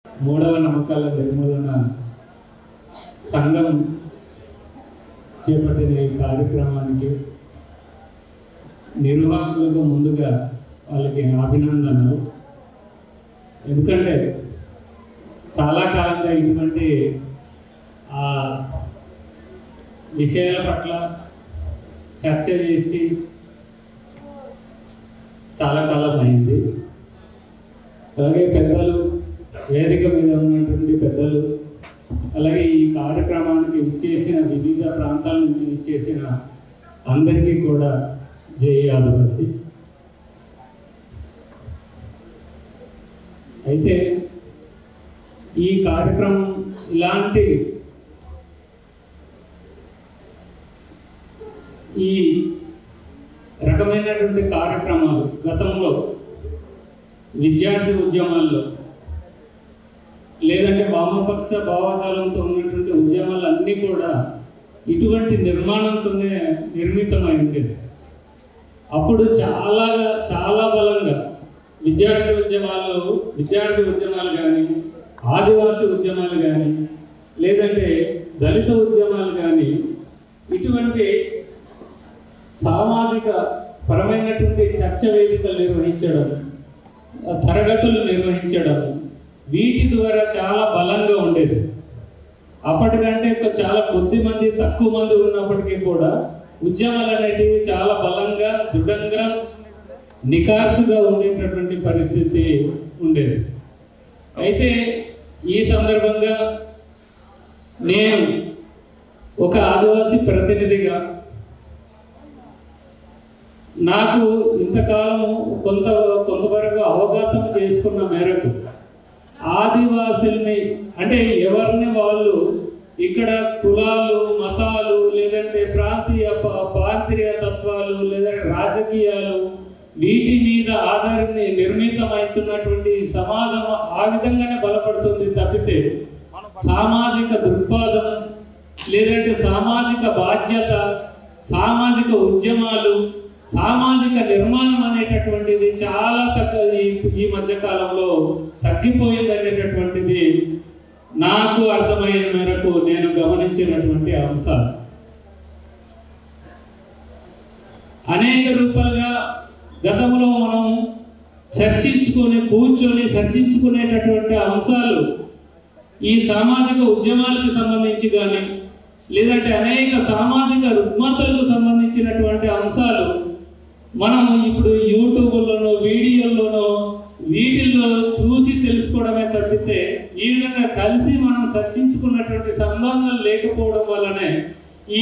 మూడవ నమ్మకాల నిర్మూలన సంఘం చేపట్టిన ఈ కార్యక్రమానికి నిర్వాహకులకు ముందుగా వాళ్ళకి అభినందనలు ఎందుకంటే చాలా కాలంగా ఇటువంటి ఆ విషయాల పట్ల చర్చ చేసి చాలా కాలం అయింది అలాగే పెద్దలు వేదిక మీద ఉన్నటువంటి పెద్దలు అలాగే ఈ కార్యక్రమానికి ఇచ్చేసిన వివిధ ప్రాంతాల నుంచి ఇచ్చేసిన అందరికీ కూడా జై ఆదివాసి అయితే ఈ కార్యక్రమం ఇలాంటి ఈ రకమైనటువంటి కార్యక్రమాలు గతంలో విద్యార్థి ఉద్యమాల్లో లేదంటే వామపక్ష భావజాలంతో ఉన్నటువంటి ఉద్యమాలు అన్నీ కూడా ఇటువంటి నిర్మాణంతోనే నిర్మితమై ఉండేది అప్పుడు చాలా చాలా బలంగా విద్యార్థి ఉద్యమాలు విద్యార్థి ఉద్యమాలు కానీ ఆదివాసీ ఉద్యమాలు కానీ లేదంటే దళిత ఉద్యమాలు కానీ ఇటువంటి సామాజిక పరమైనటువంటి చర్చ వేదికలు నిర్వహించడం తరగతులు నిర్వహించడం వీటి ద్వారా చాలా బలంగా ఉండేది అప్పటికంటే కొ- చాలా కొద్ది మంది తక్కువ మంది ఉన్నప్పటికీ కూడా ఉద్యమాలు అనేటివి చాలా బలంగా దృఢంగా నికార్సుగా ఉండేటటువంటి పరిస్థితి ఉండేది అయితే ఈ సందర్భంగా నేను ఒక ఆదివాసీ ప్రతినిధిగా నాకు ఇంతకాలం కొంత కొంతవరకు అవగాహన చేసుకున్న మేరకు ఆదివాసుల్ని అంటే ఎవరిని వాళ్ళు ఇక్కడ కులాలు మతాలు లేదంటే ప్రాంతీయ ప- ప్రాంతీయ తత్వాలు లేదంటే రాజకీయాలు వీటి మీద ఆధారని నిర్మితమవుతున్నటువంటి ఈ సమాజం ఆ విధంగానే బలపడుతుంది తప్పితే సామాజిక దృక్పథం లేదంటే సామాజిక బాధ్యత సామాజిక ఉద్యమాలు సామాజిక నిర్మాణం అనేటటువంటిది చాలా తక్కువ ఈ- ఈ మధ్య కాలంలో తగ్గిపోయింది అనేటటువంటిది నాకు అర్థమైన మేరకు నేను గమనించినటువంటి అంశాలు అనేక రూపాలుగా గతంలో మనం చర్చించుకొని కూర్చొని చర్చించుకునేటటువంటి అంశాలు ఈ సామాజిక ఉద్యమాలకు సంబంధించి కానీ లేదంటే అనేక సామాజిక రుగ్మతలకు సంబంధించినటువంటి అంశాలు మనం ఇప్పుడు యూట్యూబ్లోనో వీడియోల్లోనో వీటిల్లో చూసి తెలుసుకోవడమే తప్పితే ఈ విధంగా కలిసి మనం చర్చించుకున్నటువంటి సంబంధాలు లేకపోవడం వల్లనే ఈ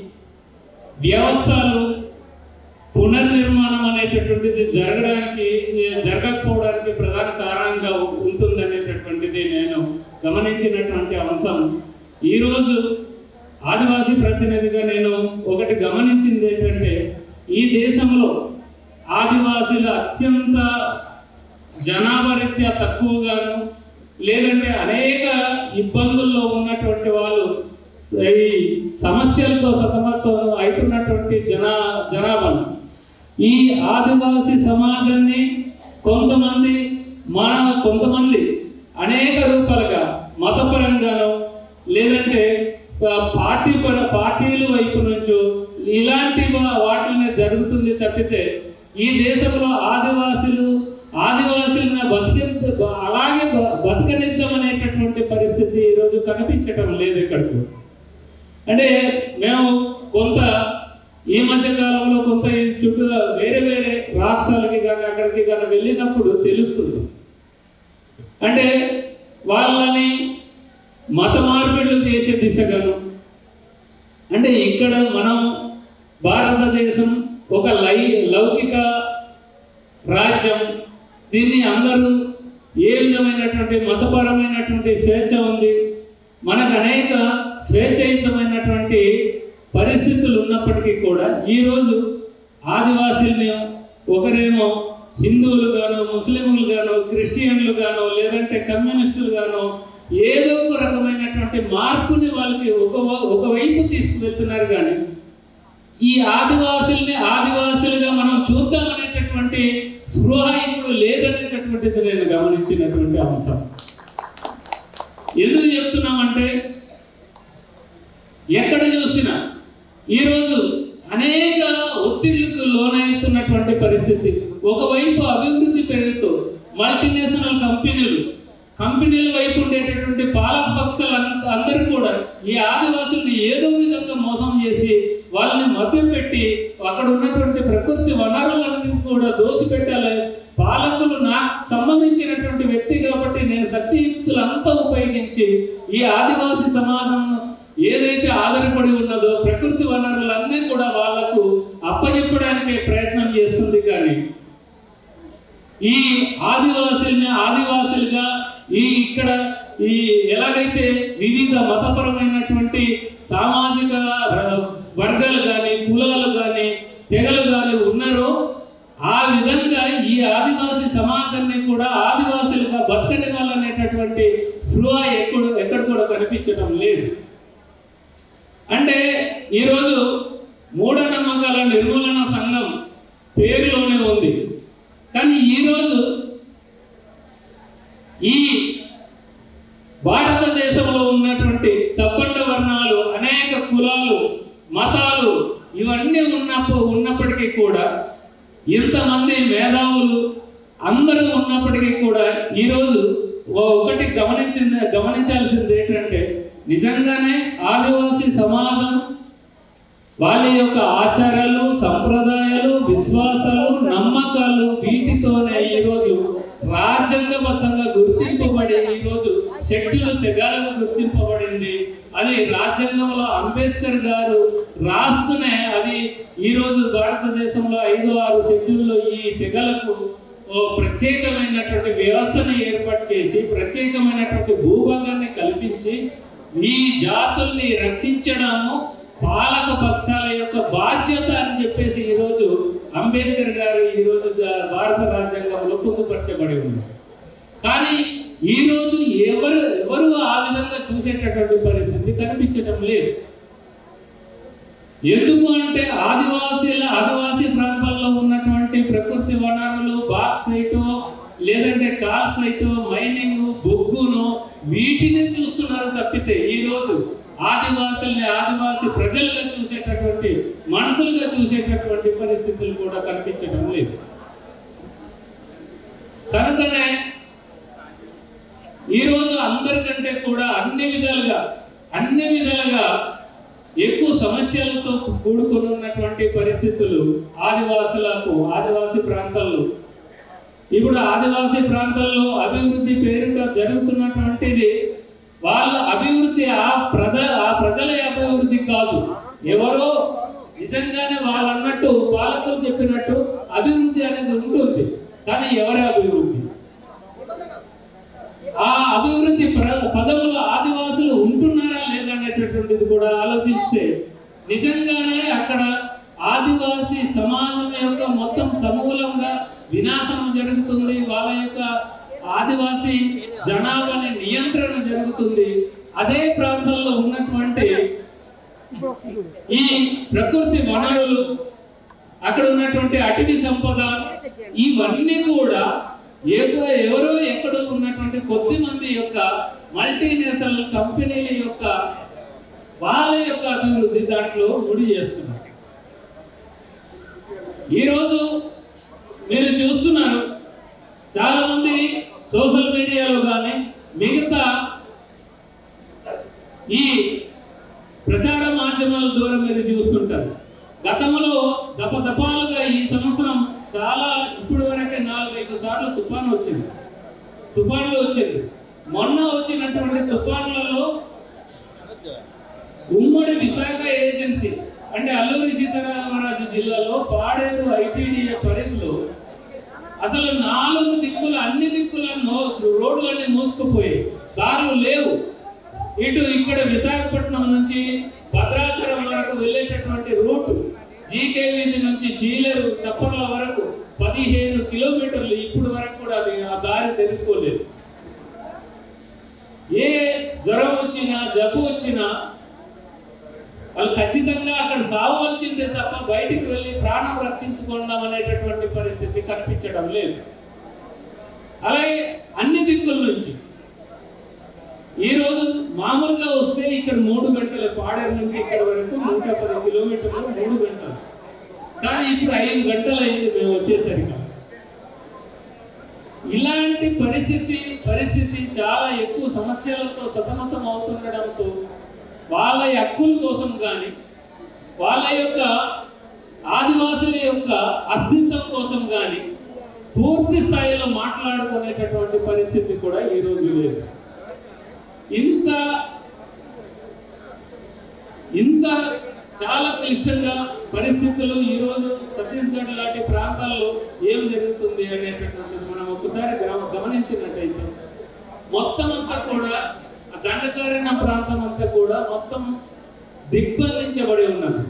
వ్యవస్థలు పునర్నిర్మాణం అనేటటువంటిది జరగడానికి జరగకపోవడానికి ప్రధాన కారణంగా ఉంటుంది అనేటటువంటిది నేను గమనించినటువంటి అంశం ఈరోజు ఆదివాసీ ప్రతినిధిగా నేను ఒకటి గమనించింది ఏంటంటే ఈ దేశంలో ఆదివాసీల అత్యంత జనాభా రీత్యా తక్కువగాను లేదంటే అనేక ఇబ్బందుల్లో ఉన్నటువంటి వాళ్ళు ఈ సమస్యలతో సతమతం అవుతున్నటువంటి జనా జనాభాను ఈ ఆదివాసీ సమాజాన్ని కొంతమంది మన కొంతమంది అనేక రూపాలుగా మతపరంగాను లేదంటే ఆ, పార్టీ పర పార్టీల వైపు నుంచో ఇలాంటి వా- వాటిని జరుగుతుంది తప్పితే ఈ దేశంలో ఆదివాసులు ఆదివాసులను బతికి అలాగే బ- బతకనిద్దాం అనేటటువంటి పరిస్థితి ఈరోజు కనిపించటం లేదు ఇక్కడికి అంటే మేము కొంత ఈ మధ్య కాలంలో కొంత ఈ చుట్టూ వేరే వేరే రాష్ట్రాలకి కానీ అక్కడికి కానీ వెళ్ళినప్పుడు తెలుస్తుంది అంటే వాళ్ళని మత మార్పిడులు చేసే దిశగాను అంటే ఇక్కడ మనం భారతదేశం ఒక లై లౌకిక రాజ్యం దీన్ని అందరూ ఏ విధమైనటువంటి మతపరమైనటువంటి స్వేచ్ఛ ఉంది మనకు అనేక స్వేచ్ఛయుతమైనటువంటి పరిస్థితులు ఉన్నప్పటికీ కూడా ఈరోజు ఆదివాసీల్ని ఒకరేమో హిందువులు గాను ముస్లింలు గాను క్రిస్టియన్లు గాను లేదంటే కమ్యూనిస్టులు గాను ఏదో ఒక రకమైనటువంటి మార్పుని వాళ్ళకి ఒక ఒకవైపు తీసుకువెళ్తున్నారు కానీ ఈ ఆదివాసుల్ని ఆదివాసులుగా మనం చూద్దాం అనేటటువంటి స్పృహ ఇప్పుడు లేదనేటటువంటిది నేను గమనించినటువంటి అంశం ఎందుకు చెప్తున్నామంటే ఎక్కడ చూసినా ఈరోజు అనేక ఒత్తిళ్లకు లోనవుతున్నటువంటి పరిస్థితి ఒకవైపు అభివృద్ధి పేరుతో మల్టీనేషనల్ కంపెనీలు కంపెనీల వైపు ఉండేటటువంటి పాలక పక్షాలు అంత- అందరూ కూడా ఈ ఆదివాసుల్ని ఏదో విధంగా మోసం చేసి వాళ్ళని మభ్యపెట్టి అక్కడ ఉన్నటువంటి ప్రకృతి వనరులన్నీ కూడా దోసిపెట్టాలి పాలకులు నాకు సంబంధించినటువంటి వ్యక్తి కాబట్టి నేను శక్తియుక్తులు అంతా ఉపయోగించి ఈ ఆదివాసి సమాజం ఏదైతే ఆధారపడి ఉన్నదో ప్రకృతి వనరులన్నీ కూడా వాళ్లకు అప్పచెప్పడానికి ప్రయత్నం చేస్తుంది కానీ ఈ ఆదివాసుల్ని ఆదివాసులుగా ఈ ఇక్కడ ఈ ఎలాగైతే వివిధ మతపరమైనటువంటి సామాజిక ర- వర్గాలు కానీ కులాలు కానీ తెగలు కానీ ఉన్నారో ఆ విధంగా ఈ ఆదివాసి సమాజాన్ని కూడా ఆదివాసులుగా బతకనివ్వాలనేటటువంటి స్పృహ ఎక్కడ ఎక్కడ కూడా కనిపించడం లేదు అంటే ఈరోజు మూఢనమ్మకాల నిర్మూలన సంఘం పేరులోనే ఉంది కానీ ఈరోజు ఈ భారతదేశంలో ఉన్నటువంటి సబ్బండ వర్ణాలు అనేక కులాలు మతాలు ఇవన్నీ ఉన్నప్పుడు ఉన్నప్పటికీ కూడా ఇంతమంది మేధావులు అందరూ ఉన్నప్పటికీ కూడా ఈరోజు ఓ- ఒకటి గమనించింది గమనించాల్సింది ఏంటంటే నిజంగానే ఆదివాసీ సమాజం వాళ్ళ యొక్క ఆచారాలు సంప్రదాయాలు విశ్వాసాలు నమ్మకాలు వీటితోనే ఈరోజు రాజ్యాంగబద్ధంగా గుర్తింపబడి ఈరోజు శక్తులు తెగాలుగా గుర్తింపబడింది అది రాజ్యాంగంలో అంబేద్కర్ గారు రాస్తూనే అది ఈరోజు భారతదేశంలో ఐదు ఆరు షెడ్యూల్లో ఈ తెగలకు ఓ ప్రత్యేకమైనటువంటి వ్యవస్థను ఏర్పాటు చేసి ప్రత్యేకమైనటువంటి భూభాగాన్ని కల్పించి ఈ జాతుల్ని రక్షించడము పాలక పక్షాల యొక్క బాధ్యత అని చెప్పేసి ఈరోజు అంబేద్కర్ గారు ఈరోజు జ- భారత రాజ్యాంగంలో పొందుపరచబడి ఉంది కానీ ఈరోజు ఎవరు ఎవరు ఆ విధంగా చూసేటటువంటి పరిస్థితి కనిపించడం లేదు ఎందుకు అంటే ఆదివాసీల ఆదివాసీ ప్రాంతాల్లో ఉన్నటువంటి ప్రకృతి వనరులు బాక్సైట్ లేదంటే కాల్సైట్ మైనింగ్ బొగ్గును వీటిని చూస్తున్నారు తప్పితే ఈ రోజు ఆదివాసుల్ని ఆదివాసీ ప్రజలుగా చూసేటటువంటి మనుషులుగా చూసేటటువంటి పరిస్థితులు కూడా కనిపించడం లేదు కనుకనే ఈ రోజు అందరికంటే కూడా అన్ని విధాలుగా అన్ని విధాలుగా ఎక్కువ సమస్యలతో కూడుకొని ఉన్నటువంటి పరిస్థితులు ఆదివాసులకు ఆదివాసీ ప్రాంతాల్లో ఇప్పుడు ఆదివాసీ ప్రాంతాల్లో అభివృద్ధి పేరుట జరుగుతున్నటువంటిది వాళ్ళ అభివృద్ధి ఆ ప్రజ ఆ ప్రజల అభివృద్ధి కాదు ఎవరో నిజంగానే వాళ్ళు అన్నట్టు పాలకులు చెప్పినట్టు అభివృద్ధి అనేది ఉంటుంది కానీ ఎవరి అభివృద్ధి ఆ అభివృద్ధి ప్ర- పదములో ఆదివాసులు ఉంటున్నారా లేదా అనేటటువంటిది కూడా ఆలోచిస్తే నిజంగానే అక్కడ ఆదివాసీ సమాజం యొక్క మొత్తం సమూలంగా వినాశం జరుగుతుంది వాళ్ళ యొక్క ఆదివాసీ జనాభాని నియంత్రణ జరుగుతుంది అదే ప్రాంతంలో ఉన్నటువంటి ఈ ప్రకృతి వనరులు అక్కడ ఉన్నటువంటి అటవీ సంపద ఇవన్నీ కూడా ఏ- ఎవరో ఎక్కడో ఉన్నటువంటి కొద్ది మంది యొక్క మల్టీనేషనల్ కంపెనీల యొక్క వాళ్ళ యొక్క అభివృద్ధి దాంట్లో ముడి చేస్తున్నారు ఈరోజు మీరు చూస్తున్నారు చాలా మంది సోషల్ మీడియాలో కానీ మిగతా ఈ ప్రచార మాధ్యమాల ద్వారా మీరు చూస్తుంటారు గతంలో దప దపాలుగా ఈ సంవత్సరం చాలా ఇప్పుడు వరకే నాలుగైదు సార్లు తుఫాను వచ్చింది తుఫాన్లు వచ్చింది మొన్న వచ్చినటువంటి తుఫాన్లలో ఉమ్మడి విశాఖ ఏజెన్సీ అంటే అల్లూరి సీతారామరాజు జిల్లాలో పాడేరు ఐటీడీఏ పరిధిలో అసలు నాలుగు దిక్కుల అన్ని దిక్కుల నో- రోడ్లన్నీ మూసుకుపోయాయి దారులు లేవు ఇటు ఇక్కడ విశాఖపట్నం నుంచి భద్రాచలం వరకు వెళ్ళేటటువంటి రూట్ జీకే వీధి నుంచి చీలేరు చప్పర్ల వరకు పదిహేను కిలోమీటర్లు ఇప్పుడు వరకు కూడా అది ఆ దారి తెలుసుకోలేదు ఏ జ్వరం వచ్చినా జబ్బు వచ్చినా వాళ్ళు ఖచ్చితంగా అక్కడ సావవలసిందే తప్ప బయటికి వెళ్ళి ప్రాణం రక్షించుకుందాం అనేటటువంటి పరిస్థితి కనిపించడం లేదు అలాగే అన్ని దిక్కుల నుంచి ఈ రోజు మామూలుగా వస్తే ఇక్కడ మూడు గంటల పాడేరు నుంచి ఇక్కడ వరకు నూట పది కిలోమీటర్లు మూడు గంటలు కానీ ఇప్పుడు ఐదు గంటలు అయింది మేము వచ్చేసరికి ఇలాంటి పరిస్థితి పరిస్థితి చాలా ఎక్కువ సమస్యలతో సతమతం అవుతుండడంతో వాళ్ళ హక్కుల కోసం కానీ వాళ్ళ యొక్క ఆదివాసుల యొక్క అస్తిత్వం కోసం కానీ పూర్తి స్థాయిలో మాట్లాడుకునేటటువంటి పరిస్థితి కూడా ఈ రోజు లేదు ఇంత ఇంత చాలా క్లిష్టంగా పరిస్థితులు ఈరోజు ఛత్తీస్గఢ్ లాంటి ప్రాంతాల్లో ఏం జరుగుతుంది అనేటటువంటిది మనం ఒక్కసారి గమ- గమనించినట్టయితే మొత్తం అంతా కూడా ఆ దండకారణ్య ప్రాంతం అంతా కూడా మొత్తం దిగ్బంధించబడి ఉన్నది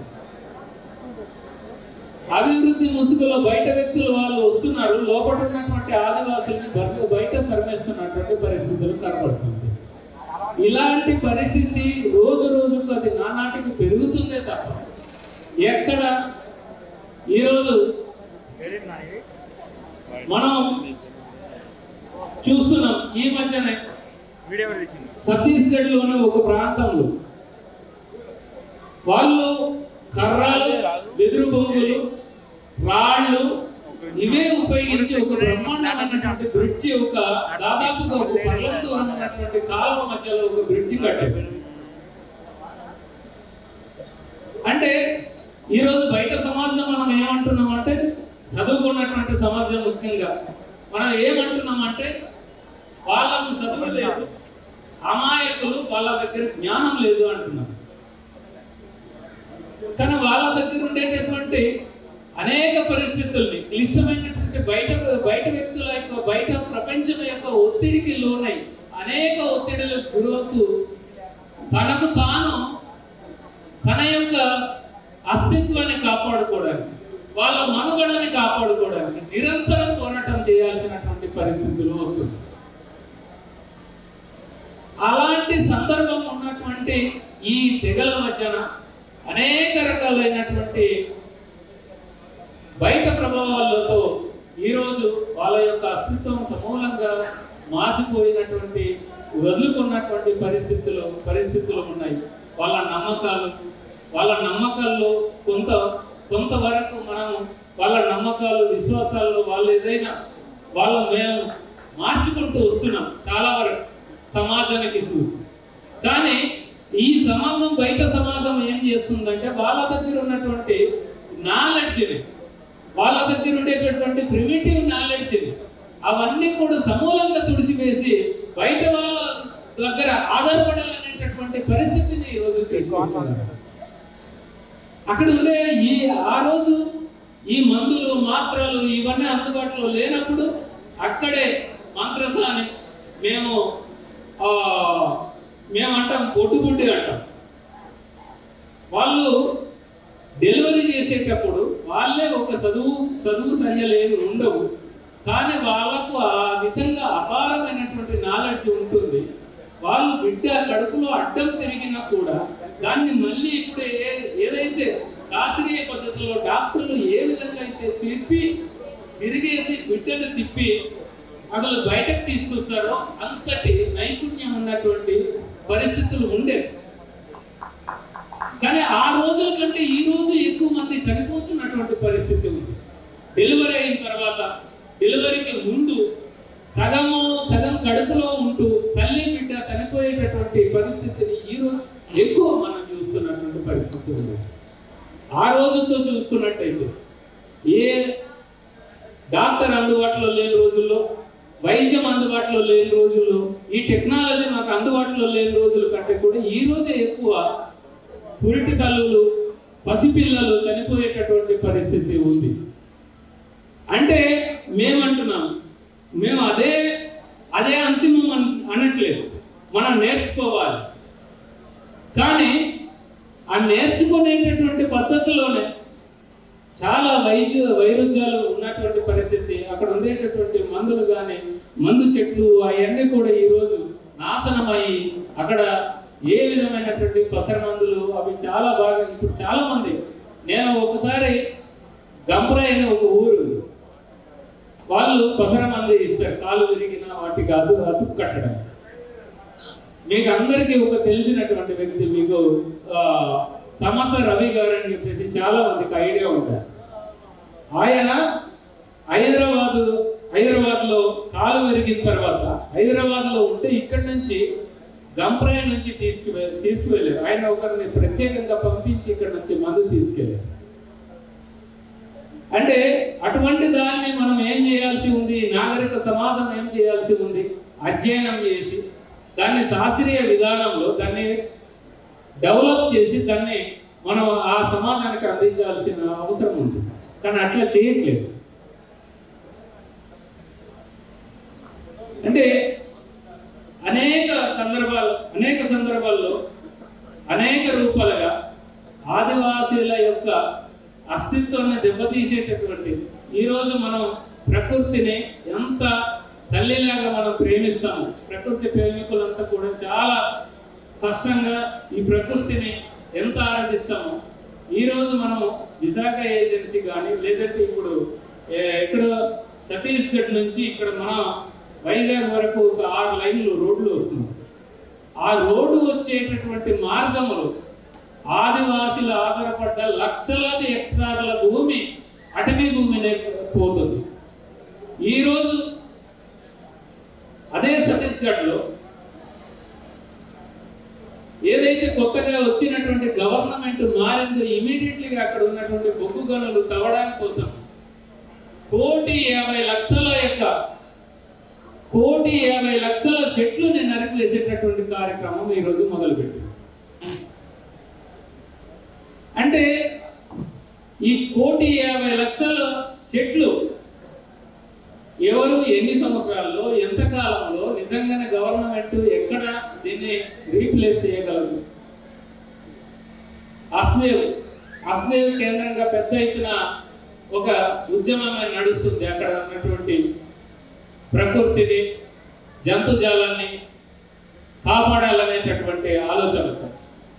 అభివృద్ధి ముసుగులో బయట వ్యక్తులు వాళ్ళు వస్తున్నారు లోపల ఉన్నటువంటి ఆదివాసుల్ని బయట బయట తరిమేస్తున్నటువంటి పరిస్థితులు కనబడుతుంది ఇలాంటి పరిస్థితి రోజు రోజుకు అది నానాటికి పెరుగుతుందే తప్ప ఎక్కడ ఈరోజు మనం చూస్తున్నాం ఈ మధ్యనే వీడియో తీసింది ఛత్తీస్గఢ్ లోని ఒక ప్రాంతంలో వాళ్ళు కర్రలు వెదురు బొంగులు రాళ్ళు ఇవే ఉపయోగించి ఒక బ్రహ్మాండమైనటువంటి బ్రిడ్జి ఒక దాదాపుగా ఒక పర్లం దూరం ఉన్నటువంటి కాలువ మధ్యలో ఒక బ్రిడ్జి కట్టారు అంటే ఈరోజు బయట సమాజం మనం ఏమంటున్నాం అంటే చదువుకున్నటువంటి సమాజం ముఖ్యంగా మనం ఏమంటున్నాం అంటే వాళ్ళకు చదువు లేదు అమాయకులు వాళ్ళ దగ్గర జ్ఞానం లేదు అంటున్నారు కానీ వాళ్ళ దగ్గర ఉండేటటువంటి అనేక పరిస్థితుల్ని క్లిష్టమైనటువంటి బయట బయట వ్యక్తుల యొక్క బయట ప్రపంచం యొక్క ఒత్తిడికి లోనై అనేక ఒత్తిడులకు గురవుతూ తనకు తాను తన యొక్క అస్తిత్వాన్ని కాపాడుకోవడానికి వాళ్ళ మనుగడని కాపాడుకోవడానికి నిరంతరం పోరాటం చేయాల్సినటువంటి పరిస్థితులు వస్తుంది అలాంటి సందర్భం ఉన్నటువంటి ఈ తెగల మధ్యన అనేక రకాలైనటువంటి బయట ప్రభావాలతో ఈరోజు వాళ్ళ యొక్క అస్తిత్వం సమూలంగా మాసిపోయినటువంటి వదులుకున్నటువంటి పరిస్థితులు పరిస్థితులు ఉన్నాయి వాళ్ళ నమ్మకాలు వాళ్ళ నమ్మకాల్లో కొంత కొంతవరకు మనం వాళ్ళ నమ్మకాలు విశ్వాసాల్లో వాళ్ళు ఏదైనా వాళ్ళు మేము మార్చుకుంటూ వస్తున్నాం చాలా వరకు సమాజానికి చూసి కానీ ఈ సమాజం బయట సమాజం ఏం చేస్తుందంటే వాళ్ళ దగ్గర ఉన్నటువంటి నాలెడ్జ్ని వాళ్ళ దగ్గర ఉండేటటువంటి ప్రిమిటివ్ నాలెడ్జ్ని అవన్నీ కూడా సమూలంగా తుడిచివేసి బయట వాళ్ళ దగ్గర ఆధారపడాలనేటటువంటి పరిస్థితిని ఈ రోజు తీసుకొస్తున్నారు అక్కడ ఉండే ఈ ఆ రోజు ఈ మందులు మాత్రలు ఇవన్నీ అందుబాటులో లేనప్పుడు అక్కడే మంత్రసాని మేము ఆ, మేమంటాం పొట్టుగుడ్డి అంటాం వాళ్ళు డెలివరీ చేసేటప్పుడు వాళ్ళే ఒక చదువు చదువు సంఖ్యలు ఏమి ఉండవు కానీ వాళ్ళకు ఆ విధంగా అపారమైనటువంటి నాలెడ్జ్ ఉంటుంది వాళ్ళు బిడ్డ కడుపులో అడ్డం తిరిగినా కూడా దాన్ని మళ్ళీ ఇప్పుడు ఏ- ఏదైతే శాస్త్రీయ పద్ధతిలో డాక్టర్లు ఏ విధంగా అయితే తిప్పి తిరిగేసి బిడ్డను తిప్పి అసలు బయటకు తీసుకొస్తారో అంతటి నైపుణ్యం ఉన్నటువంటి పరిస్థితులు ఉండేవి కానీ ఆ రోజుల కంటే ఈ రోజు ఎక్కువ మంది చనిపోతున్నటువంటి పరిస్థితి ఉంది డెలివరీ అయిన తర్వాత డెలివరీకి ముందు సగము సగం కడుపులో ఉంటూ తల్లి బిడ్డ చనిపోయేటటువంటి పరిస్థితిని ఈ రోజు ఎక్కువ మనం చూస్తున్నటువంటి పరిస్థితి ఉంది ఆ రోజుతో చూసుకున్నట్టయితే ఏ డాక్టర్ అందుబాటులో లేని రోజుల్లో వైద్యం అందుబాటులో లేని రోజుల్లో ఈ టెక్నాలజీ మాకు అందుబాటులో లేని రోజుల కంటే కూడా ఈ రోజే ఎక్కువ పురిటి తల్లులు పసిపిల్లలు చనిపోయేటటువంటి పరిస్థితి ఉంది అంటే మేమంటున్నాం మేము అదే అదే అంతిమం అన్- అనట్లేదు మనం నేర్చుకోవాలి కానీ ఆ నేర్చుకునేటటువంటి పద్ధతిలోనే చాలా వైద్య వైరుధ్యాలు ఉన్నటువంటి పరిస్థితి అక్కడ ఉండేటటువంటి మందులు కానీ మందు చెట్లు అవన్నీ కూడా ఈరోజు నాశనమై అక్కడ ఏ విధమైనటువంటి పసర మందులు అవి చాలా బాగా ఇప్పుడు చాలా మంది నేను ఒకసారి గంపర అనే ఒక ఊరు ఉంది. వాళ్ళు పసర మందు ఇస్తారు కాలు విరిగిన వాటి కాదు అతుకు కట్టడం మీకు అందరికీ ఒక తెలిసినటువంటి వ్యక్తి మీకు ఆ, సమత రవి గారు అని చెప్పేసి చాలా మందికి ఐడియా ఉంటారు ఆయన హైదరాబాద్ హైదరాబాద్ లో కాలు విరిగిన తర్వాత హైదరాబాద్ లో ఉంటే ఇక్కడి నుంచి గంప్రాయ నుంచి తీసుకువె తీసుకువెళ్ళారు ఆయన ఒకరిని ప్రత్యేకంగా పంపించి ఇక్కడ నుంచి మందు తీసుకెళ్ళారు అంటే అటువంటి దాన్ని మనం ఏం చేయాల్సి ఉంది నాగరిక సమాజం ఏం చేయాల్సి ఉంది అధ్యయనం చేసి దాన్ని శాస్త్రీయ విధానంలో దాన్ని డెవలప్ చేసి దాన్ని మనం ఆ సమాజానికి అందించాల్సిన అవసరం ఉంది కానీ అట్లా చేయట్లేదు అంటే అనేక సందర్భాలు అనేక సందర్భాల్లో అనేక రూపాలుగా ఆదివాసీల యొక్క అస్తిత్వాన్ని దెబ్బతీసేటటువంటి ఈరోజు మనం ప్రకృతిని ఎంత తల్లిలాగా మనం ప్రేమిస్తాము ప్రకృతి ప్రేమికులంతా కూడా చాలా కష్టంగా ఈ ప్రకృతిని ఎంత ఆరాధిస్తామో ఈరోజు మనము విశాఖ ఏజెన్సీ కానీ లేదంటే ఇప్పుడు ఏ- ఇక్కడ ఛత్తీస్గఢ్ నుంచి ఇక్కడ మన వైజాగ్ వరకు ఒక ఆరు లైన్లు రోడ్లు వస్తుంది ఆ రోడ్డు వచ్చేటటువంటి మార్గములు ఆదివాసులు ఆధారపడ్డ లక్షలాది హెక్టార్ల భూమి అటవీ భూమినే పోతుంది ఈరోజు అదే ఛత్తీస్గఢ్లో ఏదైతే కొత్తగా వచ్చినటువంటి గవర్నమెంట్ మారిందో ఇమీడియట్లీగా అక్కడ ఉన్నటువంటి బొగ్గు గనులు తవ్వడానికి కోసం కోటి యాభై లక్షల యొక్క కోటి యాభై లక్షల చెట్లుని నరికివేసేటటువంటి కార్యక్రమం ఈరోజు మొదలుపెట్టింది అంటే ఈ కోటి యాభై లక్షల చెట్లు ఎవరు ఎన్ని సంవత్సరాల్లో ఎంత కాలంలో నిజంగానే గవర్నమెంట్ ఎక్కడ దీన్ని రీప్లేస్ చేయగలదు అస్నేవ్ అస్నేవ్ కేంద్రంగా పెద్ద ఎత్తున ఒక ఉద్యమం నడుస్తుంది అక్కడ ఉన్నటువంటి ప్రకృతిని జంతుజాలాన్ని కాపాడాలనేటటువంటి ఆలోచనతో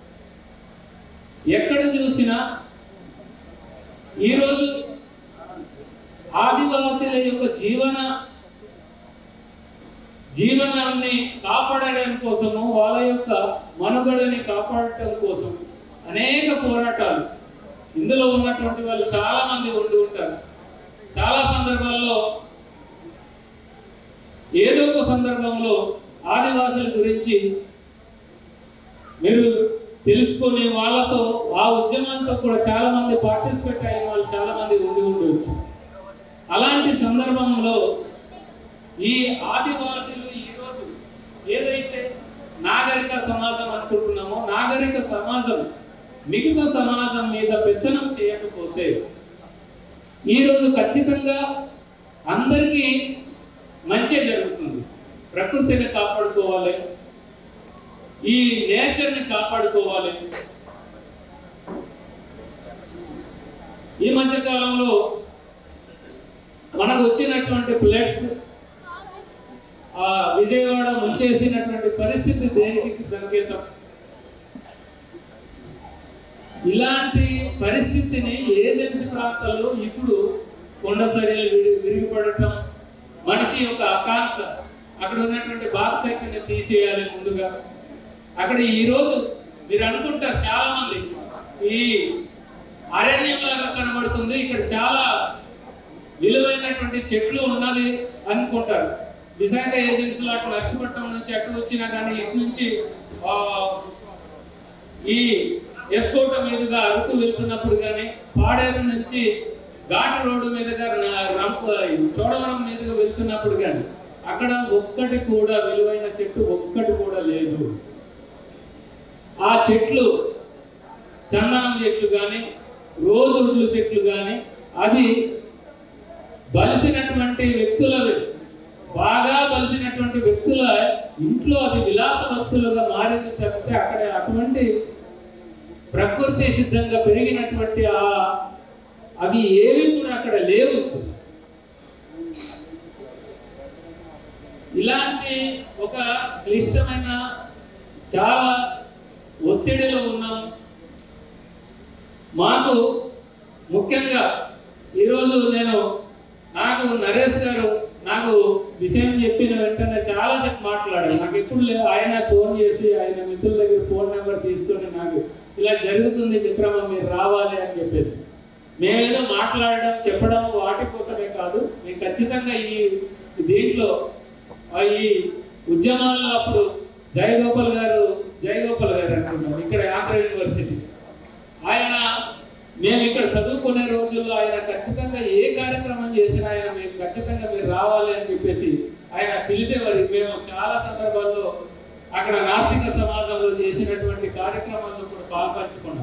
ఎక్కడ చూసినా ఈరోజు ఆదివాసీల యొక్క జీవన జీవనాన్ని కాపాడడం కోసము వాళ్ళ యొక్క మనుగడని కాపాడటం కోసం అనేక పోరాటాలు ఇందులో ఉన్నటువంటి వాళ్ళు చాలా మంది ఉండి ఉంటారు చాలా సందర్భాల్లో ఏదో ఒక సందర్భంలో ఆదివాసుల గురించి మీరు తెలుసుకొని వాళ్ళతో ఆ ఉద్యమంతో కూడా చాలా మంది పార్టిసిపేట్ అయిన వాళ్ళు చాలా మంది ఉండి ఉండవచ్చు అలాంటి సందర్భంలో ఈ ఆదివాసులు ఈరోజు ఏదైతే నాగరిక సమాజం అనుకుంటున్నామో నాగరిక సమాజం మిగతా సమాజం మీద పెత్తనం చేయకపోతే ఈరోజు ఖచ్చితంగా అందరికీ మంచి జరుగుతుంది ప్రకృతిని కాపాడుకోవాలి ఈ నేచర్ని కాపాడుకోవాలి ఈ మధ్య కాలంలో మనకు వచ్చినటువంటి ఫ్లడ్స్ ఆ విజయవాడ ముంచేసినటువంటి పరిస్థితి దేనికి సంకేతం ఇలాంటి పరిస్థితిని ఏజెన్సీ ప్రాంతాల్లో ఇప్పుడు కొండ చర్యలు విరి విరిగిపడటం మనిషి యొక్క ఆకాంక్ష అక్కడ ఉన్నటువంటి బాక్సైట్ని తీసేయాలి ముందుగా అక్కడ ఈ రోజు మీరు అనుకుంటారు చాలా మంది ఈ అరణ్యంలాగా కనబడుతుంది ఇక్కడ చాలా విలువైనటువంటి చెట్లు ఉన్నది అనుకుంటారు విశాఖ ఏజెన్సీలో అటు నర్సిపట్నం నుంచి అటు వచ్చినా కానీ ఇటు నుంచి ఆ, ఈ ఎస్కోట మీదుగా అరకు వెళ్తున్నప్పుడు కానీ పాడేరు నుంచి ఘాటు రోడ్డు మీదుగా న- రంప చోడవరం మీదుగా వెళ్తున్నప్పుడు కానీ అక్కడ ఒక్కటి కూడా విలువైన చెట్టు ఒక్కటి కూడా లేదు ఆ చెట్లు చందనం చెట్లు కానీ రోజుడ్లు చెట్లు కానీ అది బలిసినటువంటి వ్యక్తుల బాగా బలిసినటువంటి వ్యక్తుల ఇంట్లో అది విలాస వస్తువులుగా మారింది తప్పితే అక్కడ అటువంటి ప్రకృతి సిద్ధంగా పెరిగినటువంటి ఆ అవి ఏవి కూడా అక్కడ లేవు ఇలాంటి ఒక క్లిష్టమైన చాలా ఒత్తిడిలో ఉన్నాం మాకు ముఖ్యంగా ఈరోజు నేను నాకు నరేష్ గారు నాకు విషయం చెప్పిన వెంటనే చాలాసేపు మాట్లాడాడు నాకు ఎప్పుడు లే ఆయన ఫోన్ చేసి ఆయన మిత్రుల దగ్గర ఫోన్ నెంబర్ తీసుకొని నాకు ఇలా జరుగుతుంది మిత్రమా మీరు రావాలి అని చెప్పేసి మేమేదో మాట్లాడడం చెప్పడం వాటి కోసమే కాదు మేము ఖచ్చితంగా ఈ దీంట్లో ఆ ఈ ఉద్యమాల్లో అప్పుడు జయగోపాల్ గారు జయగోపాల్ గారు అంటున్నారు ఇక్కడ ఆంధ్ర యూనివర్సిటీ ఆయన మేము ఇక్కడ చదువుకునే రోజుల్లో ఆయన ఖచ్చితంగా ఏ కార్యక్రమం చేసినా ఆయన మేము ఖచ్చితంగా మీరు రావాలి అని చెప్పేసి ఆయన పిలిచేవారు మేము చాలా సందర్భాల్లో అక్కడ నాస్తిక సమాజంలో చేసినటువంటి కార్యక్రమాల్లో కూడా పాల్పంచుకున్నాం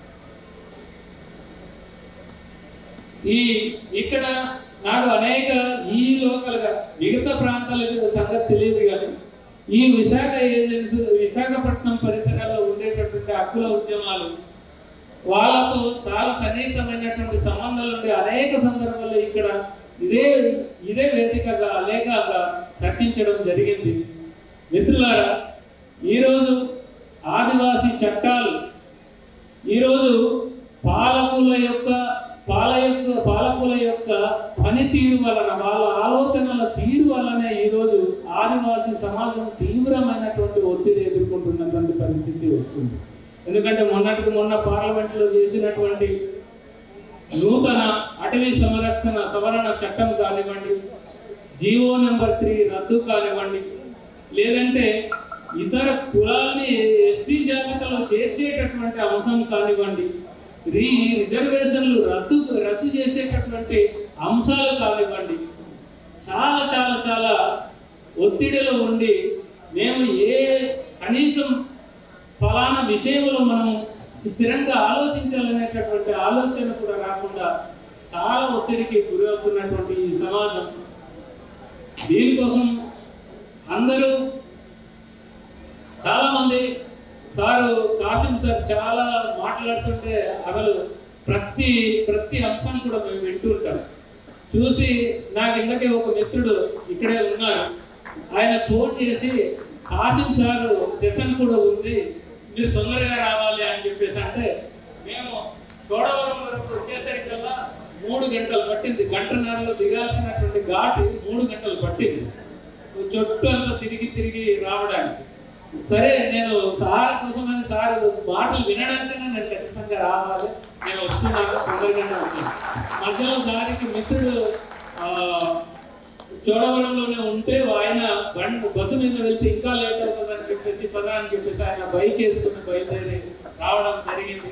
ఈ ఇక్కడ నాకు అనేక ఈ లోకల్గా మిగతా ప్రాంతాల సంగతి తెలియదు కానీ ఈ విశాఖ ఏజెన్సీ విశాఖపట్నం పరిసరాల్లో ఉండేటటువంటి హక్కుల ఉద్యమాలు వాళ్ళతో చాలా సన్నిహితమైనటువంటి సంబంధాలు ఉండే అనేక సందర్భాల్లో ఇక్కడ ఇదే ఇదే వేదికగా లేఖగా చర్చించడం జరిగింది మిత్రులారా ఈరోజు ఆదివాసీ చట్టాలు ఈరోజు పాలకుల యొక్క పాల యొక్క పాలకుల యొక్క పనితీరు వలన వాళ్ళ ఆలోచనల తీరు వలనే ఈరోజు ఆదివాసీ సమాజం తీవ్రమైనటువంటి ఒత్తిడి ఎదుర్కొంటున్నటువంటి పరిస్థితి వస్తుంది ఎందుకంటే మొన్నటికి మొన్న పార్లమెంట్లో చేసినటువంటి నూతన అటవీ సంరక్షణ సవరణ చట్టం కానివ్వండి జీవో నెంబర్ త్రీ రద్దు కానివ్వండి లేదంటే ఇతర కులాల్ని ఎస్టీ జాబితాలో చేర్చేటటువంటి అంశం కానివ్వండి రీ రిజర్వేషన్లు రద్దు రద్దు చేసేటటువంటి అంశాలు కానివ్వండి చాలా చాలా చాలా ఒత్తిడిలో ఉండి మేము ఏ కనీసం ఫలానా విషయంలో మనం స్థిరంగా ఆలోచించాలనేటటువంటి ఆలోచన కూడా రాకుండా చాలా ఒత్తిడికి గురవుతున్నటువంటి ఈ సమాజం దీనికోసం అందరూ చాలా మంది సారు కాసిం సార్ చాలా మాట్లాడుతుంటే అసలు ప్రతి ప్రతి అంశం కూడా మేము వింటూ ఉంటాం చూసి నాకు ఇందకే ఒక మిత్రుడు ఇక్కడే ఉన్నారు ఆయన ఫోన్ చేసి కాసిం సార్ సెషన్ కూడా ఉంది మీరు తొందరగా రావాలి అని చెప్పేసి అంటే మేము చోడవరం వరకు వచ్చేసరికల్లా మూడు గంటలు పట్టింది గంటన్నరలో దిగాల్సినటువంటి ఘాటు మూడు గంటలు పట్టింది చుట్టూ అంతా తిరిగి తిరిగి రావడానికి సరే నేను సార్ కోసమని సార్ మాటలు వినడానికైనా నేను ఖచ్చితంగా రావాలి నేను వస్తున్నాను తొందరగానే వచ్చాను మధ్యలో సారికి మిత్రుడు ఆ, చోడవరంలోనే ఉంటే ఆయన బండి బస్సు మీద వెళ్తే ఇంకా లేట్ అవుతుందని చెప్పేసి పదా అని చెప్పేసి ఆయన బైక్ వేసుకుని బయలుదేరి రావడం జరిగింది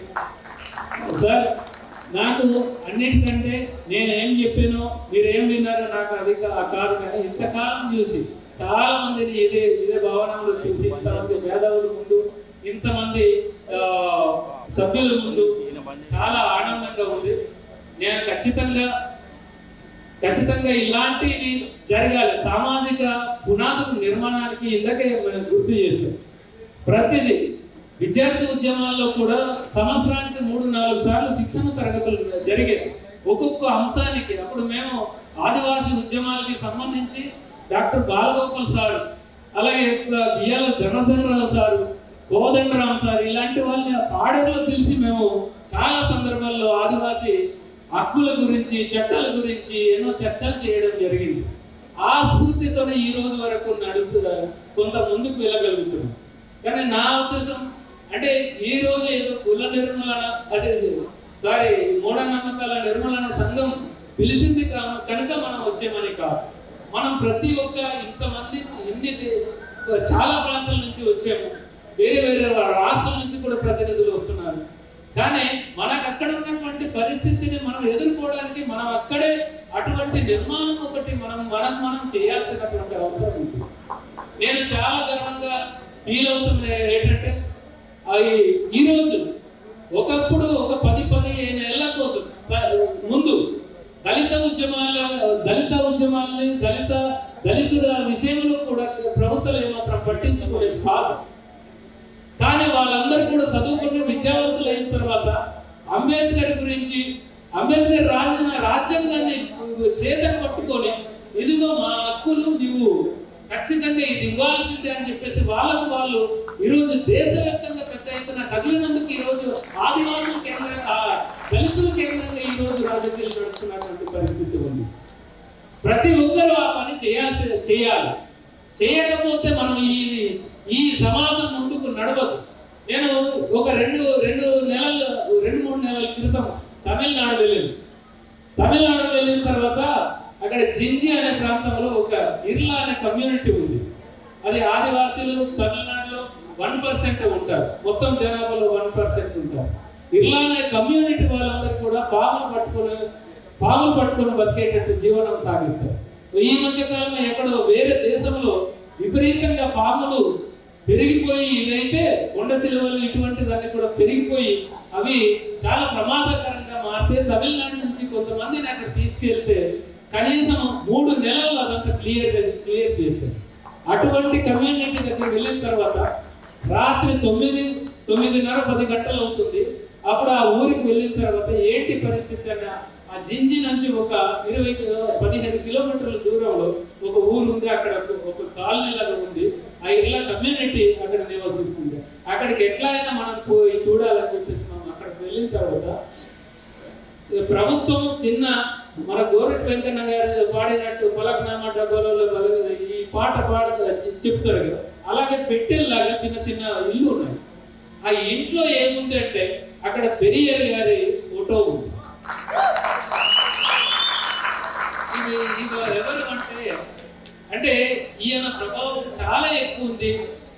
సార్ నాకు అన్నిటికంటే నేను ఏం చెప్పానో మీరు ఏం విన్నారో నాకు అది కా- కాదు కానీ ఇంతకాలం చూసి చాలా మందిని ఇదే ఇదే భవనంలో చూసి ఇంతమంది మేధావుల ముందు ఇంతమంది ఆ, సభ్యుల ముందు చాలా ఆనందంగా ఉంది నేను ఖచ్చితంగా ఖచ్చితంగా ఇలాంటివి జరగాలి సామాజిక పునాదుల నిర్మాణానికి ఇందాకే మనం గుర్తు చేశాం ప్రతిదీ విద్యార్థి ఉద్యమాల్లో కూడా సంవత్సరానికి మూడు నాలుగు సార్లు శిక్షణ తరగతులు జరిగేవి ఒక్కొక్క అంశానికి అప్పుడు మేము ఆదివాసీ ఉద్యమాలకి సంబంధించి డాక్టర్ బాలగోపాల్ సార్ అలాగే బియ్యాల జనార్దన్ రావు సారు కోదండరామ్ సార్ ఇలాంటి వాళ్ళని పాడేరులో పిలిచి మేము చాలా సందర్భాల్లో ఆదివాసీ హక్కుల గురించి చట్టాల గురించి ఎన్నో చర్చలు చేయడం జరిగింది ఆ స్ఫూర్తితోనే ఈ రోజు వరకు నడుస్తూ కొంత ముందుకు వెళ్ళగలుగుతున్నాం కానీ నా ఉద్దేశం అంటే ఈ రోజు ఏదో కుల నిర్మూలన అదే సారీ మూఢనమ్మకాల నిర్మూలన సంఘం పిలిచింది కా- కనుక మనం వచ్చామని కాదు మనం ప్రతి ఒక్క ఇంతమంది ఇన్ని దే- చాలా ప్రాంతాల నుంచి వచ్చాము వేరే వేరే రాష్ట్రాల నుంచి కూడా ప్రతినిధులు వస్తున్నారు కానీ మనకు అక్కడ ఉన్నటువంటి పరిస్థితిని మనం ఎదుర్కోవడానికి మనం అక్కడే అటువంటి నిర్మాణం ఒకటి మనం మనం మనం చేయాల్సినటువంటి అవసరం ఉంది నేను చాలా గర్వంగా ఫీల్ అవుతుంది ఏంటంటే అవి ఈ రోజు ఒకప్పుడు ఒక పది పదిహేను ఏళ్ల కోసం ప- ముందు దళిత ఉద్యమాల దళిత ఉద్యమాలని దళిత దళితుల విషయంలో కూడా ప్రభుత్వాలు ఏమాత్రం పట్టించుకోలేదు కాదు కానీ వాళ్ళందరూ కూడా చదువుకుని విద్యావంతులు అయిన తర్వాత అంబేద్కర్ గురించి అంబేద్కర్ రాసిన రాజ్యాంగాన్ని చేతను పట్టుకొని ఇదిగో మా హక్కులు నువ్వు ఖచ్చితంగా ఇది ఇవ్వాల్సిందే అని చెప్పేసి వాళ్ళకు వాళ్ళు ఈరోజు దేశవ్యాప్తంగా పెద్ద ఎత్తున కదిలినందుకు ఈరోజు ఆదివాసుల కేంద్రంగా ఆ దళితుల కేంద్రంగా ఈ రోజు రాజకీయాలు నడుస్తున్నటువంటి పరిస్థితి ఉంది ప్రతి ఒక్కరూ ఆ పని చేయాల్సి చేయాలి చేయకపోతే మనం ఈ ఈ సమాజం ముందుకు నడవదు నేను ఒక రెండు రెండు నెలలు రెండు మూడు నెలల క్రితం తమిళనాడు వెళ్ళాను తమిళనాడు వెళ్ళిన తర్వాత అక్కడ జింజి అనే ప్రాంతంలో ఒక ఇర్లా అనే కమ్యూనిటీ ఉంది అది ఆదివాసీలు తమిళనాడులో వన్ పర్సెంట్ ఉంటారు మొత్తం జనాభాలో వన్ పర్సెంట్ ఉంటారు ఇర్లా అనే కమ్యూనిటీ వాళ్ళందరూ కూడా పాములు పట్టుకొని పాములు పట్టుకొని బతికేటట్టు జీవనం సాగిస్తారు ఈ మధ్య కాలంలో ఎక్కడో వేరే దేశంలో విపరీతంగా పాములు పెరిగిపోయి ఇదైతే కొండ సిలువలు ఇటువంటివన్నీ కూడా పెరిగిపోయి అవి చాలా ప్రమాదకరంగా మారితే తమిళనాడు నుంచి కొంతమందిని అక్కడ తీసుకెళ్తే కనీసం మూడు నెలల్లో అదంతా క్లియర్ క్లియర్ చేశారు అటువంటి కమ్యూనిటీ దగ్గర వెళ్ళిన తర్వాత రాత్రి తొమ్మిది తొమ్మిదిన్నర పది గంటలు అవుతుంది అప్పుడు ఆ ఊరికి వెళ్ళిన తర్వాత ఏంటి పరిస్థితి అన్న ఆ జింజి నుంచి ఒక ఇరవై కిలో- పదిహేను కిలోమీటర్ల దూరంలో ఒక ఊరు ఉంది అక్కడ ఒక- ఒక కాలనీ లాగా ఉంది ఆ ఇళ్ళ కమ్యూనిటీ అక్కడ నివసిస్తుంది అక్కడికి ఎట్లా అయినా మనం పోయి చూడాలని చెప్పేసి మనం అక్కడికి వెళ్ళిన తర్వాత ఈ ప్రభుత్వం చిన్న మన గోరెట్ వెంకన్న గారు పాడినట్టు పలకనామా డబ్బాలలో పలక- ఈ పాట పాడ చెప్తారు కదా అలాగే పెట్టెల్లాగా చిన్న చిన్న ఇల్లు ఉన్నాయి ఆ ఇంట్లో ఏముంది అంటే అక్కడ పెరియర్ గారి ఫోటో ఉంది ఇది ఇది ఎవరు అంటే అంటే ఈయన ప్రభావం చాలా ఎక్కువ ఉంది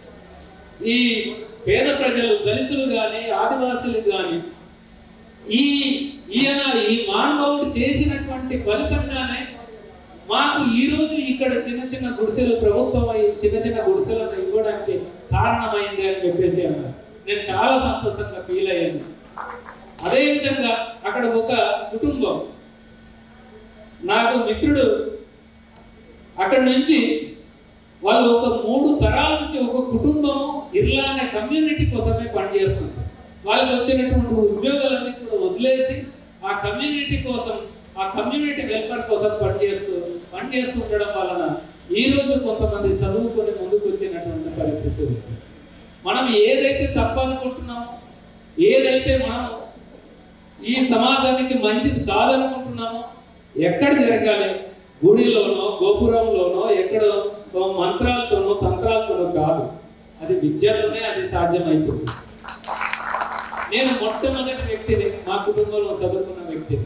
ఈ పేద ప్రజలు దళితులు కానీ ఆదివాసులు కానీ ఈ ఈయన ఈ మానవుడు చేసినటువంటి ఫలితంగానే మాకు ఈ రోజు ఇక్కడ చిన్న చిన్న గుడిసెలు ప్రభుత్వం ఈ చిన్న చిన్న గుడిసెలను ఇవ్వడానికి కారణమైంది అని చెప్పేసి అన్నారు నేను చాలా సంతోషంగా ఫీల్ అయ్యాను అదేవిధంగా అక్కడ ఒక కుటుంబం నాకు మిత్రుడు అక్కడ నుంచి వాళ్ళు ఒక మూడు తరాల నుంచి ఒక కుటుంబము ఇర్లా అనే కమ్యూనిటీ కోసమే పనిచేస్తుంది వాళ్ళకి వచ్చినటువంటి ఉద్యోగాలన్నీ కూడా వదిలేసి ఆ కమ్యూనిటీ కోసం ఆ కమ్యూనిటీ వెల్ఫేర్ కోసం పనిచేస్తూ పనిచేస్తూ ఉండడం వలన ఈ రోజు కొంతమంది చదువుకొని ముందుకు వచ్చినటువంటి పరిస్థితి ఉంది మనం ఏదైతే తప్పనుకుంటున్నామో ఏదైతే మనం ఈ సమాజానికి మంచిది కాదనుకుంటున్నామో ఎక్కడ జరగాలి గుడిలోనో గోపురంలోనో ఎక్కడో ఓ మంత్రాలతోనో తంత్రాలతోనో కాదు అది విద్యలోనే అది సాధ్యమైతుంది నేను మొట్టమొదటి వ్యక్తిని మా కుటుంబంలో చదువుకున్న వ్యక్తిని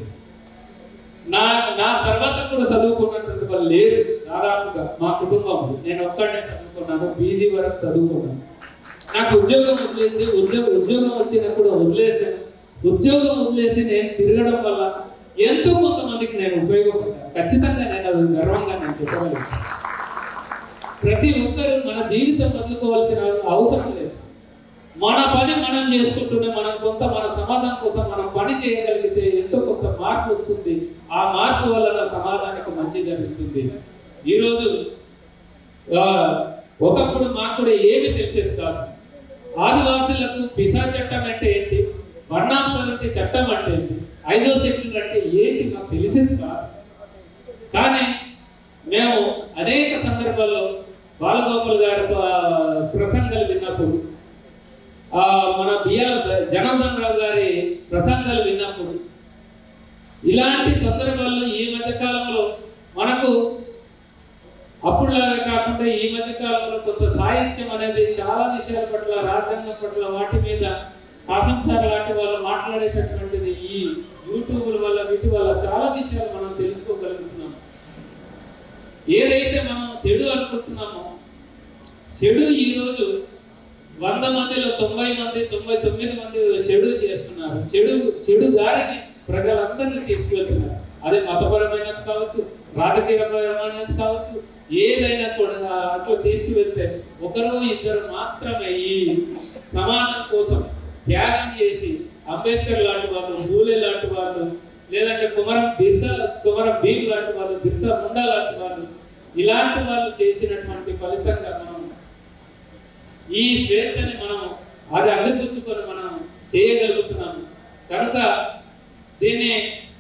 నా నా తర్వాత కూడా చదువుకున్నటువంటి వాళ్ళు లేరు దాదాపుగా మా కుటుంబంలో నేను ఒక్కడే చదువుకున్నాను పీజీ వరకు చదువుకున్నాను నాకు ఉద్యోగం వచ్చింది ఉద్యోగం ఉద్యోగం వచ్చినప్పుడు వదిలేసాను ఉద్యోగం వదిలేసి నేను తిరగడం వల్ల ఎంతో కొంతమందికి నేను ఉపయోగపడ్డాను ఖచ్చితంగా నేను అది గర్వంగా నేను చెప్పగలను ప్రతి ఒక్కరు మన జీవితం బతుకోవాల్సిన అవసరం లేదు మన పని మనం చేసుకుంటూనే మనం కొంత మన సమాజం కోసం మనం పని చేయగలిగితే ఎంతో కొంత మార్పు వస్తుంది ఆ మార్పు వలన సమాజానికి మంచి జరుగుతుంది ఈరోజు ఆ, ఒకప్పుడు మాకు కూడా ఏమి తెలిసేది కాదు ఆదివాసులకు పిసా చట్టం అంటే ఏంటి వర్ణాంశాలంటే చట్టం అంటే ఏంటి ఐదో షెడ్యూల్ అంటే ఏంటి మాకు తెలిసేది కాదు కానీ మేము అనేక సందర్భాల్లో బాలగోపాల్ గారి ఆ, ప్రసంగాలు విన్నప్పుడు ఆ, మన బిఆర్ జనార్దన్ రావు గారి ప్రసంగాలు విన్నప్పుడు ఇలాంటి సందర్భాల్లో ఈ మధ్య కాలంలో మనకు అప్పుడులాగా కాకుండా ఈ మధ్య కాలంలో కొంత సాహిత్యం అనేది చాలా విషయాల పట్ల రాజ్యాంగం పట్ల వాటి మీద కాసం సార్ లాంటి వాళ్ళు మాట్లాడేటటువంటిది ఈ యూట్యూబ్ల వల్ల వీటి వల్ల చాలా విషయాలు మనం తెలుసుకోగలుగుతున్నాం ఏదైతే మనం చెడు అనుకుంటున్నామో చెడు ఈ రోజు వంద మందిలో తొంభై మంది తొంభై తొమ్మిది మంది చెడు చేస్తున్నారు చెడు చెడు దారిని ప్రజలందరినీ తీసుకువెళ్తున్నారు అదే మతపరమైనది కావచ్చు రాజకీయపరమైనది కావచ్చు ఏదైనా కూడా అట్లా తీసుకువెళ్తే ఒకరు ఇద్దరు మాత్రమే ఈ సమాజం కోసం త్యాగం చేసి అంబేద్కర్ లాంటి వాళ్ళు పూలే లాంటి వాళ్ళు లేదంటే కుమరం బిర్సా కుమరం భీమ్ లాంటి వాళ్ళు బిర్సా ముండా లాంటి వాళ్ళు ఇలాంటి వాళ్ళు చేసినటువంటి ఫలితంగా మనం ఈ స్వేచ్ఛని మనం అది అందిపుచ్చుకొని మనం చేయగలుగుతున్నాము కనుక దీన్ని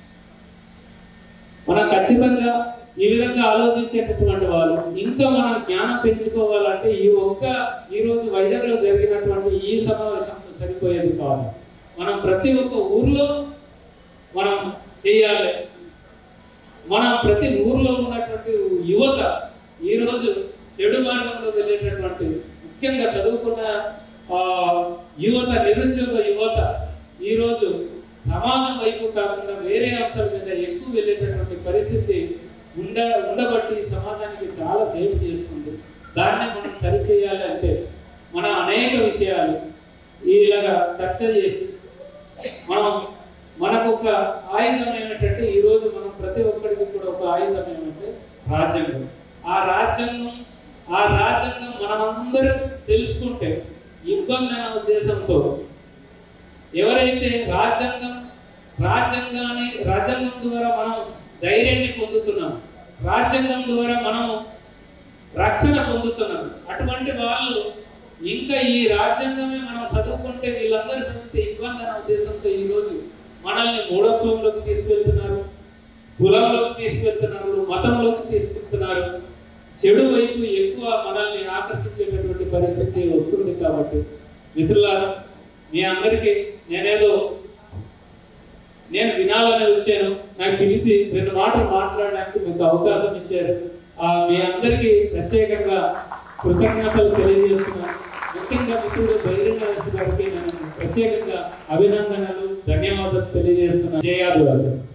మనం ఖచ్చితంగా ఈ విధంగా ఆలోచించేటటువంటి వాళ్ళు ఇంకా మనం జ్ఞానం పెంచుకోవాలంటే ఈ ఒక్క ఈ రోజు వైజాగ్లో జరిగినటువంటి ఈ సమావేశం సరిపోయేది కాదు మనం ప్రతి ఒక్క ఊర్లో మనం చేయాలి మన ప్రతి ఊర్లో ఉన్నటువంటి యువత ఈరోజు చెడు మార్గంలో వెళ్ళేటటువంటి ముఖ్యంగా చదువుకున్న ఆ, యువత నిరుద్యోగ యువత ఈరోజు సమాజం వైపు కాకుండా వేరే అంశాల మీద ఎక్కువ వెళ్ళేటటువంటి పరిస్థితి ఉండ ఉండబట్టి సమాజానికి చాలా సేవ చేస్తుంది దాన్ని మనం సరిచేయాలి అంటే మన అనేక విషయాలు ఇలాగా చర్చ చేసి మనం మనకు ఒక ఆయుధం ఏమిటంటే ఈ రోజు మనం ప్రతి ఒక్కరికి కూడా ఒక ఆయుధం ఏమంటే రాజ్యాంగం ఆ రాజ్యాంగం ఆ రాజ్యాంగం మనమందరం తెలుసుకుంటే ఇబ్బంది అనే ఉద్దేశంతో ఎవరైతే రాజ్యాంగం రాజ్యాంగాన్ని రాజ్యాంగం ద్వారా మనం ధైర్యాన్ని పొందుతున్నాం రాజ్యాంగం ద్వారా మనం రక్షణ పొందుతున్నాం అటువంటి వాళ్ళు ఇంకా ఈ రాజ్యాంగమే మనం చదువుకుంటే వీళ్ళందరూ చదివితే ఇబ్బంది అనే ఉద్దేశంతో ఈరోజు మనల్ని మూఢత్వంలోకి తీసుకెళ్తున్నారు కులంలోకి తీసుకెళ్తున్నారు మతంలోకి తీసుకెళ్తున్నారు చెడు వైపు ఎక్కువ మనల్ని ఆకర్షించేటటువంటి పరిస్థితి వస్తుంది కాబట్టి మిత్రులారా మీ అందరికీ నేనేదో నేను వినాలని వచ్చాను నాకు పిలిచి రెండు మాటలు మాట్లాడడానికి మీకు అవకాశం ఇచ్చారు ఆ, మీ అందరికీ ప్రత్యేకంగా కృతజ్ఞతలు తెలియజేస్తున్నాను ముఖ్యంగా మిత్రుడు బహిరంగ గారికి నేను ప్రత్యేకంగా అభినందనలు ధన్యవాదాలు తెలియజేస్తున్నాను జయాదివాసం